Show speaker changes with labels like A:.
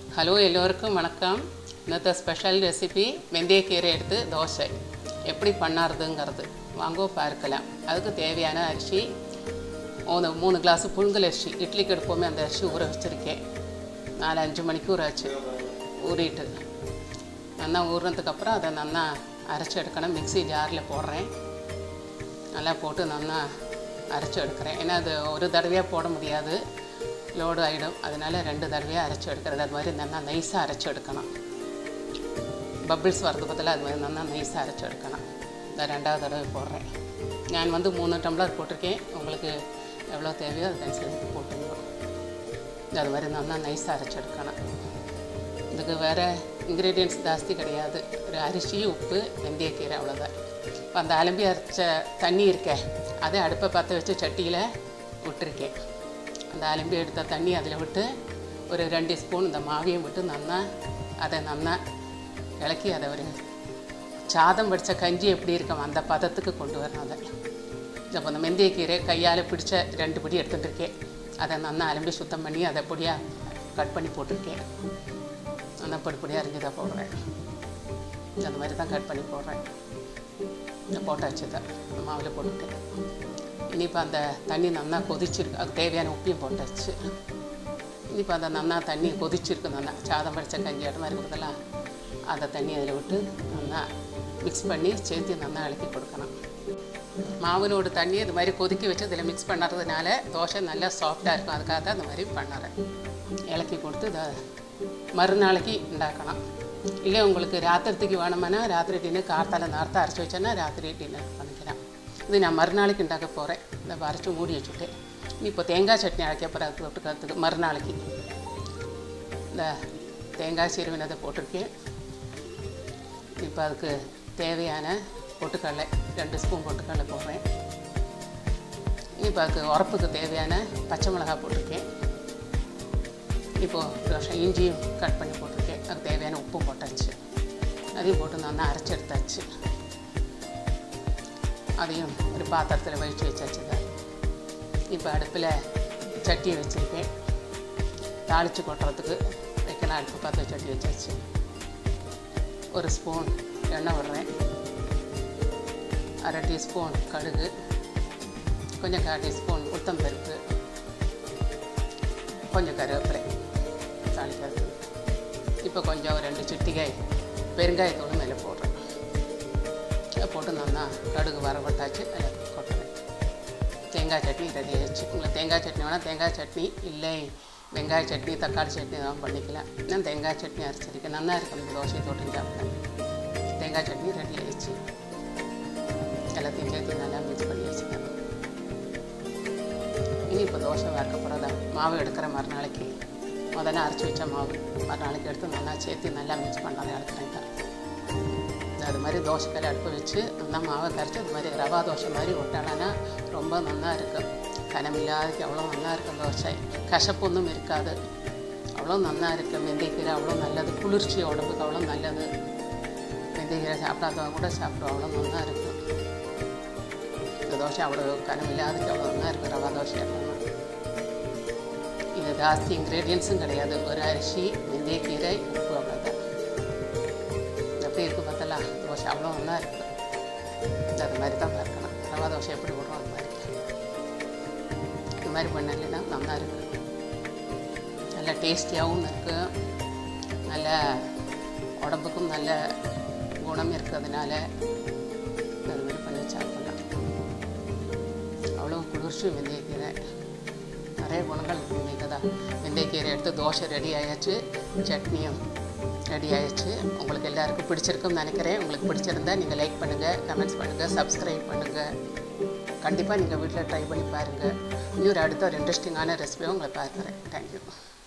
A: hello எல்லோருக்கும் வணக்கம் இന്നത്തെ special recipe வெந்தயக்கீரை எடுத்து தோசை எப்படி பண்ணாருதுங்கிறது வாங்கோ பார்க்கலாம் அதுக்கு தேவையான அரிசி மூணு மூணு கிளாஸ் புழுங்கல் அரிசி இட்லிக்கு எடுப்போமே அந்த அரிசி ஊற வச்சுருக்கேன் நாலு அஞ்சு மணிக்கு ஊற வச்சு ஊறிட்டு நல்லா ஊறினதுக்கப்புறம் அதை நல்லா அரைச்சி எடுக்கணும் மிக்ஸி ஜாரில் போடுறேன் நல்லா போட்டு நல்லா அரைச்சி எடுக்கிறேன் ஏன்னா அது ஒரு தடவையாக போட முடியாது லோடு ஆகிடும் அதனால ரெண்டு தடவையாக அரைச்சி எடுக்கிறது அது மாதிரி நல்லா நைஸாக அரைச்சி எடுக்கணும் பபிள்ஸ் வரது பதிலாக அது மாதிரி நல்லா நைஸாக அரைச்சி எடுக்கணும் இந்த ரெண்டாவது தடவை போடுறேன் நான் வந்து மூணு டம்ளர் போட்டிருக்கேன் உங்களுக்கு எவ்வளோ தேவையோ அது கன்சிடர் போட்டுருவோம் அது மாதிரி நல்லா நைஸாக அரைச்சி எடுக்கணும் இதுக்கு வேறு இன்க்ரீடியன்ட்ஸ் ஜாஸ்தி கிடையாது ஒரு அரிசி உப்பு வெந்தயக்கீரை அவ்வளோதான் இப்போ அந்த அலம்பி அரைச்ச தண்ணி இருக்கே அதை அடுப்பை பற்ற வச்சு சட்டியில் விட்டுருக்கேன் அந்த அலம்பி எடுத்த தண்ணி அதில் விட்டு ஒரு ரெண்டு ஸ்பூன் இந்த மாவையும் விட்டு நல்லா அதை நல்லா இலக்கி அதை ஒரு சாதம் படித்த கஞ்சி எப்படி இருக்கும் அந்த பதத்துக்கு கொண்டு வரணும் அதை இப்போ அந்த மெந்தியக்கீரை கையால் பிடிச்ச ரெண்டு பிடி எடுத்துகிட்டு இருக்கேன் அதை நல்லா அலம்பி சுத்தம் பண்ணி அதை பொடியாக கட் பண்ணி போட்டிருக்கேன் அந்த பொடி பொடியாக அரிஞ்சு தான் போடுறேன் அந்த மாதிரி தான் கட் பண்ணி போடுறேன் இந்த போட்டாச்சு தான் மாவில் போட்டுட்டேன் இனிப்போ அந்த தண்ணி நல்லா கொதிச்சிருக்கு அதுக்கு தேவையான உப்பையும் போட்டாச்சு இனிப்போ அந்த நல்லா தண்ணி கொதிச்சிருக்கு நல்லா சாதம் படித்த கஞ்சி ஆட்ட மாதிரி கொடுக்கலாம் அந்த தண்ணி அதில் விட்டு நல்லா மிக்ஸ் பண்ணி சேர்த்து நல்லா இளக்கி கொடுக்கணும் மாவினோட தண்ணி இது மாதிரி கொதிக்க வச்சு இதில் மிக்ஸ் பண்ணுறதுனால தோசை நல்லா சாஃப்டாக இருக்கும் அதுக்காக தான் இந்த மாதிரி பண்ணுறேன் இலக்கி கொடுத்து இதை மறுநாளைக்கு உண்டாக்கணும் இல்லை உங்களுக்கு ராத்திரத்துக்கு வேணுமானா ராத்திரி டின்னர் கார்த்தால நேரத்தை அரைச்சி வச்சேன்னா ராத்திரி டின்னர் பண்ணிக்கலாம் இது நான் மறுநாளைக்கு உண்டாக்க போகிறேன் இந்த அரைச்சி மூடி வச்சுட்டேன் இப்போ தேங்காய் சட்னி அரைக்க போகிறேன் தொட்டுக்கிறதுக்கு மறுநாளைக்கு இந்த தேங்காய் சிறுவினதை போட்டிருக்கேன் இப்போ அதுக்கு தேவையான பொட்டுக்கடலை ரெண்டு ஸ்பூன் பொட்டுக்கடலை போடுறேன் இப்போ அதுக்கு உரப்புக்கு தேவையான பச்சை மிளகாய் போட்டிருக்கேன் இப்போது இஞ்சியும் கட் பண்ணி போட்டிருக்கேன் அதுக்கு தேவையான உப்பும் போட்டாச்சு அதையும் போட்டு நல்லா அரைச்சி எடுத்தாச்சு அதையும் ஒரு பாத்திரத்தில் வழித்து வச்சாச்சு தான் இப்போ அடுப்பில் சட்டியை வச்சுருக்கேன் தாளித்து கொட்டுறதுக்கு வைக்கணும் அடுப்பு பார்த்து சட்டி வச்சாச்சு ஒரு ஸ்பூன் எண்ணெய் விடுறேன் அரை டீஸ்பூன் கடுகு கொஞ்சம் கால் டீஸ்பூன் உளுத்தம்பருப்பு கொஞ்சம் கருவேப்பிலை தாளிக்கிறது இப்போ கொஞ்சம் ஒரு ரெண்டு சிட்டிக்காய் பெருங்காயத்தூள் மேலே போடுறேன் அதை போட்டு நல்லா கடுகு வரவட்டாச்சு அதில் கொட்டுறேன் தேங்காய் சட்னி ரெடி ஆயிடுச்சு உங்களுக்கு தேங்காய் சட்னி வேணால் தேங்காய் சட்னி இல்லை வெங்காய சட்னி தக்காளி சட்னி தான் பண்ணிக்கலாம் நான் தேங்காய் சட்னி அரைச்சிருக்கேன் நல்லா இருக்கும் இந்த தோசையை தொட்டு சாப்பிட்டேன் தேங்காய் சட்னி ரெடி ஆயிடுச்சு எல்லாத்தையும் சேர்த்து நல்லா மிக்ஸ் பண்ணி வச்சுக்கேன் இனி இப்போ தோசை வார்க்க போகிறதா மாவு எடுக்கிற மறுநாளைக்கு முதல்ல அரைச்சி வச்ச மாவு மறுநாளைக்கு எடுத்து நல்லா சேர்த்து நல்லா மிக்ஸ் பண்ணாலே எடுக்கிறேன் அது மாதிரி தோசைக்கல் அடுப்பு வச்சு நல்லா மாவை கரைச்சி அது மாதிரி ரவா தோசை மாதிரி விட்டாலனா ரொம்ப நல்லா இருக்கும் கனமில்லாததுக்கு அவ்வளோ நல்லா இருக்கும் தோசை கசப்பொன்றும் இருக்காது அவ்வளோ நல்லா இருக்கும் வெந்தயக்கீரை அவ்வளோ நல்லது குளிர்ச்சி உடம்புக்கு அவ்வளோ நல்லது வெந்தயக்கீரை சாப்பிடாதவங்க கூட சாப்பிடுவோம் அவ்வளோ நல்லா இருக்கும் இந்த தோசை அவ்வளோ கனமில்லாததுக்கு அவ்வளோ நல்லா இருக்கும் ரவா தோசை எல்லாம் இது ஜாஸ்தி இன்க்ரீடியன்ஸும் கிடையாது ஒரு அரிசி வெந்தயக்கீரை உப்பு அவ்வளோதான் எப்படி இருக்குது பார்த்தலாம் தோசை அவ்வளோ நல்லா இருக்குது அது மாதிரி தான் பார்க்கணும் ரவா தோசை எப்படி போடுறோம் அது மாதிரி இது மாதிரி பண்ணலைன்னா நல்லா இருக்குது நல்ல டேஸ்டியாகவும் இருக்குது நல்ல உடம்புக்கும் நல்ல குணம் இருக்கிறதுனால அது மாதிரி பண்ணி சாப்பிடலாம் அவ்வளோ குளிர்ச்சி வெந்தயக்கீரை நிறைய குணங்கள் இருக்குது தான் வெந்தயக்கீரை எடுத்து தோசை ரெடி ஆயாச்சு சட்னியும் ரெடி ஆயிடுச்சு உங்களுக்கு எல்லாருக்கும் பிடிச்சிருக்குன்னு நினைக்கிறேன் உங்களுக்கு பிடிச்சிருந்தா நீங்கள் லைக் பண்ணுங்கள் கமெண்ட்ஸ் பண்ணுங்கள் சப்ஸ்கிரைப் பண்ணுங்கள் கண்டிப்பாக நீங்கள் வீட்டில் ட்ரை பண்ணி பாருங்கள் இன்னொரு அடுத்த ஒரு இன்ட்ரெஸ்டிங்கான ரெசிபியும் உங்களை பார்க்குறேன் தேங்க்யூ